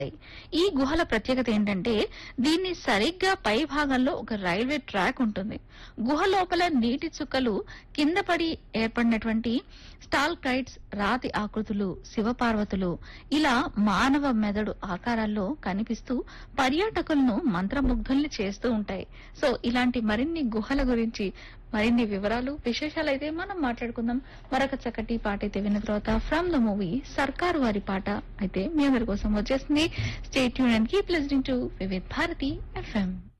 ఈ గుహల ప్రత్యేకత ఏంటంటే దీన్ని సరిగ్గా పై భాగంలో ఒక రైల్వే ట్రాక్ ఉంటుంది గుహ లోపల నీటి చుక్కలు కింద పడి ఏర్పడినటువంటి స్టాల్క్రైట్స్ రాతి ఆకృతులు శివపార్వతులు ఇలా మానవ మెదడు ఆకారాల్లో కనిపిస్తూ పర్యాటకులను మంత్రముగ్ధుల్ని చేస్తూ ఉంటాయి సో ఇలాంటి మరిన్ని గుహల గురించి మరిన్ని వివరాలు విశేషాలు అయితే మనం మాట్లాడుకుందాం మరొక చక్కటి పాట అయితే విన్న తర్వాత ఫ్రమ్ ద మూవీ సర్కారు వారి పాట అయితే మీ అందరి కోసం వచ్చేసింది స్టేట్ యూనియన్ keep listening to Vividh Bharati FM